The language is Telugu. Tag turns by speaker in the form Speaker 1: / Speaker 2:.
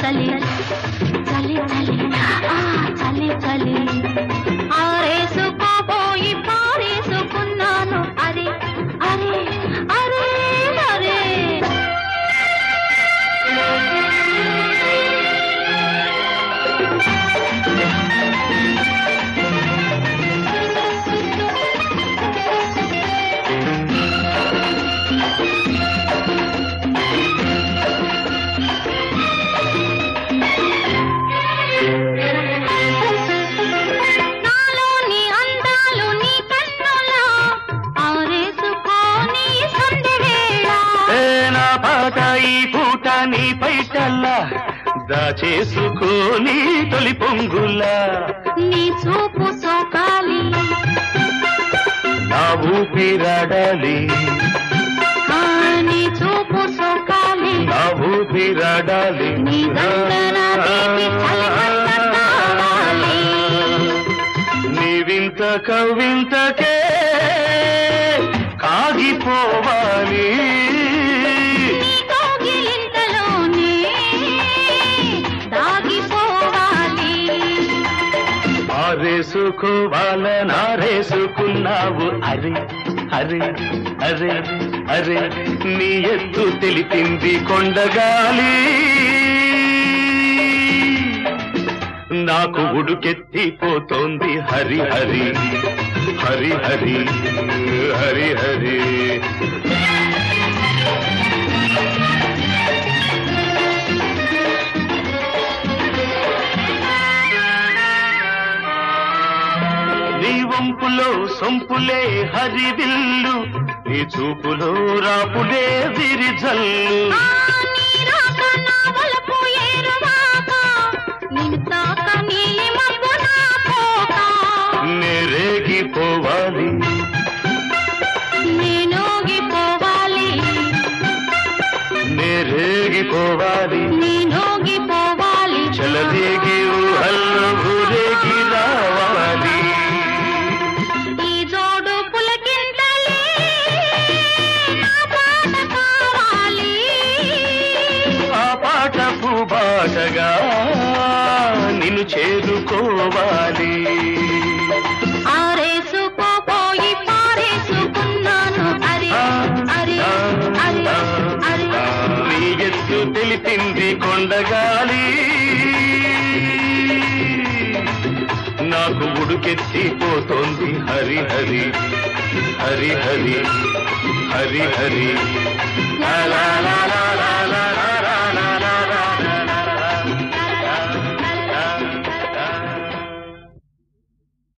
Speaker 1: చలి చలి చలి ఆ చలి చలి ఆరేసుకోపోయి పారేసుకున్నాను అరే అరే అరే అరే నాలోని అందాలు నీ కన్నులా ఆరేసుకోని సంధి వేళ
Speaker 2: ఏ నా పాట ఈ పూట నీ పైటల్లా దాచేసుకోని తొలి పొంగులా
Speaker 1: నీ చూపు సోకాలి
Speaker 2: నా ఊపిరాడాలి
Speaker 1: ఆ నీ చూపు సోకాలి
Speaker 2: నా ఊపిరాడాలి
Speaker 1: నీ గంగన తీపి చలిమంట కావాలి.
Speaker 2: నీ వింత కవింతకే కాగిపోవాలి
Speaker 1: నీ కౌగిలింతలోనే దాగిపోవాలి
Speaker 2: ఆరేసుకోవాలనారేసుకున్నావు అరే అరే అరే అరే నీ ఎత్తు తెలిపింది కొండగాలి నాకు ఉడుకెత్తిపోతోంది హరి హరి హరి హరి హరి హరి నీ వంపులో సొంపులే హరివిల్లు నీ చూపులో రాపులే విరిజల్లు
Speaker 1: ఆ నీ రాక నా వలపు ఏరువాక, నిన్ను తాక నీలి మబ్బు నా కోక.
Speaker 2: నేరేగిపోవాలి
Speaker 1: నేనోగిపోవాలి
Speaker 2: నేరేగిపోవాలి
Speaker 1: నేనోగిపోవాలి
Speaker 2: చలదేగి ఊహల్లో ఊరేగి రావాలి
Speaker 1: ఈ జోడు పులకింతలే నా పాట కావాలి
Speaker 2: ఆ పాట పూబాటగా నిన్ను చేరుకోవాలి
Speaker 1: ఆరేసుకోపోయి పారేసుకున్నాను అరే అరే అరే అరే
Speaker 2: నీ ఎత్తు తెలిపింది కొండగాలి నాకు ఉడుకెత్తిపోతోంది హరి హరి హరి హరి హరి హరి లా లా లా లా